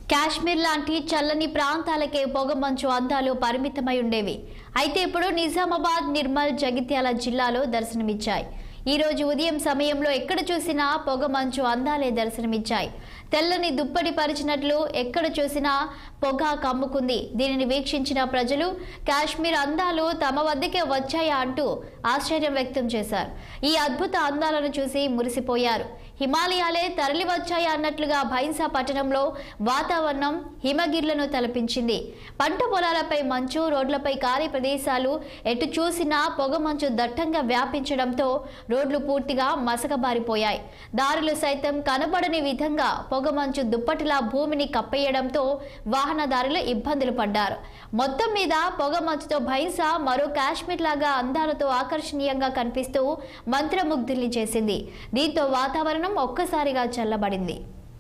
కాశ్మీర్ లాంటి చల్లని ప్రాంతాలకే పొగమంచు అందాలు పరిమితమై ఉండేవి అయితే ఇప్పుడు నిజామాబాద్ నిర్మల్ జగిత్యాల జిల్లాలో దర్శనమిచ్చాయి ఈ రోజు ఉదయం సమయంలో ఎక్కడ చూసినా పొగమంచు అందాలే దర్శనమిచ్చాయి తెల్లని దుప్పటి పరిచినట్లు ఎక్కడ చూసినా పొగ కమ్ముకుంది దీనిని వీక్షించిన ప్రజలు కాశ్మీర్ అందాలు తమ వద్దకే వచ్చాయా అంటూ ఆశ్చర్యం వ్యక్తం చేశారు ఈ అద్భుత అందాలను చూసి మురిసిపోయారు హిమాలయాలే తరలి వచ్చాయా అన్నట్లుగా భైంసా పట్టణంలో వాతావరణం హిమగిర్లను తలపించింది పంట పొలాలపై మంచు రోడ్లపై ఖాళీ ప్రదేశాలు ఎటు చూసినా పొగ మంచు దట్టంగా వ్యాపించడంతో రోడ్లు పూర్తిగా మసకబారిపోయాయి దారులు సైతం కనబడని విధంగా పొగ మంచు దుప్పటిలా భూమిని కప్పేయడంతో వాహనదారులు ఇబ్బందులు పడ్డారు మొత్తం మీద పొగ మంచుతో భైంసా మరో కాశ్మీర్ లాగా అందాలతో ఆకర్షణీయంగా కనిపిస్తూ మంత్రముగ్ధుల్ని చేసింది దీంతో వాతావరణం ఒక్కసారిగా చల్లబడింది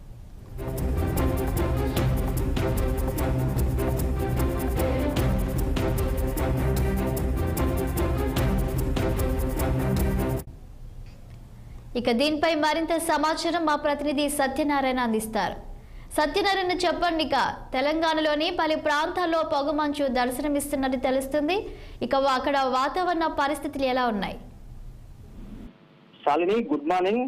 ఇక దీనిపై మరింత సమాచారం మా ప్రతినిధి సత్యనారాయణ అందిస్తారు సత్యనారాయణ చెప్పండి ఇక తెలంగాణలోని పలు ప్రాంతాల్లో పొగమంచు దర్శనమిస్తున్నట్టు తెలుస్తుంది ఇక అక్కడ వాతావరణ పరిస్థితులు ఎలా ఉన్నాయి శాలిని గుడ్ మార్నింగ్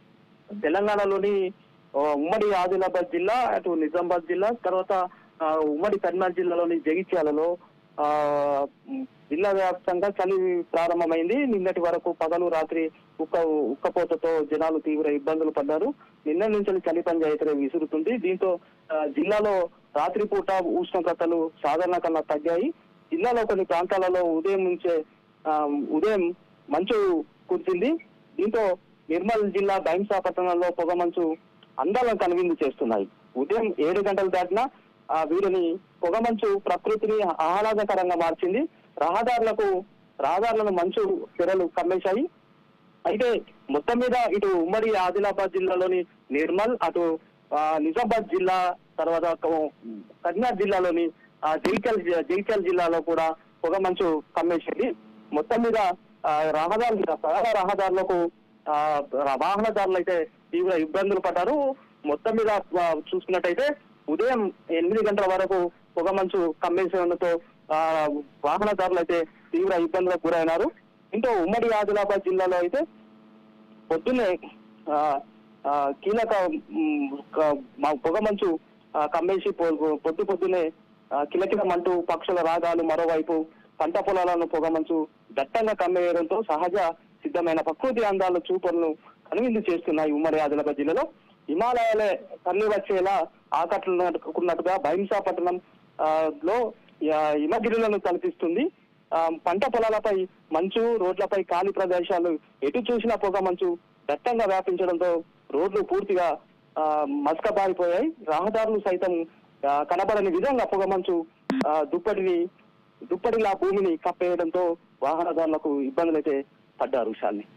తెలంగాణలోని ఆ, ఉమ్మడి ఆదిలాబాద్ జిల్లా అటు నిజామాబాద్ జిల్లా తర్వాత ఆ, ఉమ్మడి కర్నూలు జిల్లాలోని జగిత్యాలలో ఆ, మ్, జిల్లా వ్యాప్తంగా చలి ప్రారంభమైంది నిన్నటి వరకు పగలు రాత్రి ఉక్క ఉక్కపోతతో జనాలు తీవ్ర ఇబ్బందులు పడ్డారు నిన్న నుంచి చలి పంజాయితీ విసురుతుంది దీంతో ఆ, జిల్లాలో రాత్రిపూట ఉష్ణోగ్రతలు సాధారణ కన్నా తగ్గాయి జిల్లాలో కొన్ని ప్రాంతాలలో ఉదయం నుంచే ఆ, ఉదయం మంచు కురిసింది దీంతో నిర్మల్ జిల్లా బైంసా పట్టణంలో పొగమంచు అందాలను కనువిందు చేస్తున్నాయి ఉదయం ఏడు గంటలు దాటినా ఆ వీరిని పొగమంచు ప్రకృతిని ఆహ్లాదకరంగా మార్చింది రహదారులకు రహదారులను మంచు తెరలు కమ్మేశాయి అయితే మొత్తం మీద ఇటు ఉమ్మడి ఆదిలాబాద్ జిల్లాలోని నిర్మల్ అటు ఆ, నిజామాబాద్ జిల్లా తర్వాత క- కర్నాటక జిల్లాలోని ఆ, జగిత్యాల జి- జగిత్యాల జిల్లాలో కూడా పొగ మంచు కమ్మేసింది మొత్తం మీద ఆ, రహదారులు ప్రధాన రహదారులకు ఆ, వాహనదారులు అయితే తీవ్ర ఇబ్బందులు పడ్డారు మొత్తం మీద ఆ, చూసుకున్నట్టయితే ఉదయం ఎనిమిది గంటల వరకు పొగ మంచు కమ్మేసడంతో ఆ, వాహనదారులు అయితే తీవ్ర ఇబ్బందులకు గురైనారు ఇంకో ఉమ్మడి ఆదిలాబాద్ జిల్లాలో అయితే పొద్దున్నే ఆ, ఆ, కీలక మ్, క- మా పొగ మంచు ఆ, కమ్మేసి పొ- పొద్దు పొద్దునే ఆ, కిలకిలమంటూ పక్షుల రాగాలు మరోవైపు పంట పొలాలను పొగ మంచు దట్టంగా కమ్మేయడంతో సహజ సిద్ధమైన ప్రకృతి అందాల చూపలను కనువిందు చేస్తున్నాయి ఉమ్మడి ఆదిలాబాద్ జిల్లాలో హిమాలయాలే తరలి వచ్చేలా ఆకట్టుకున్నట్టుగా భైంసాపట్నం ఆ, లో ఆ, హిమగిరులను తలపిస్తుంది ఆ, పంట పొలాలపై మంచు రోడ్లపై ఖాళీ ప్రదేశాలు ఎటు చూసినా పొగ మంచు దట్టంగా వ్యాపించడంతో రోడ్లు పూర్తిగా ఆ, మసకబారిపోయాయి రహదారులు సైతం ఆ, కనబడని విధంగా పొగ మంచు ఆ, దుప్పటిని దుప్పటిలా భూమిని కప్పేయడంతో వాహనదారులకు ఇబ్బందులు అయితే పడ్డారు Shalini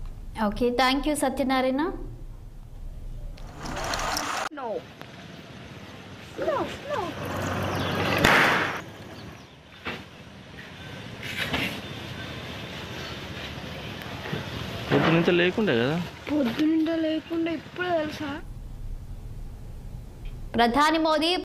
okay thank you Satyanarayana పొద్దు నుంచి లేకుండే కదా పొద్దునుండే లేకుండా ఇప్పుడే తెలుసా ప్రధాని మోదీ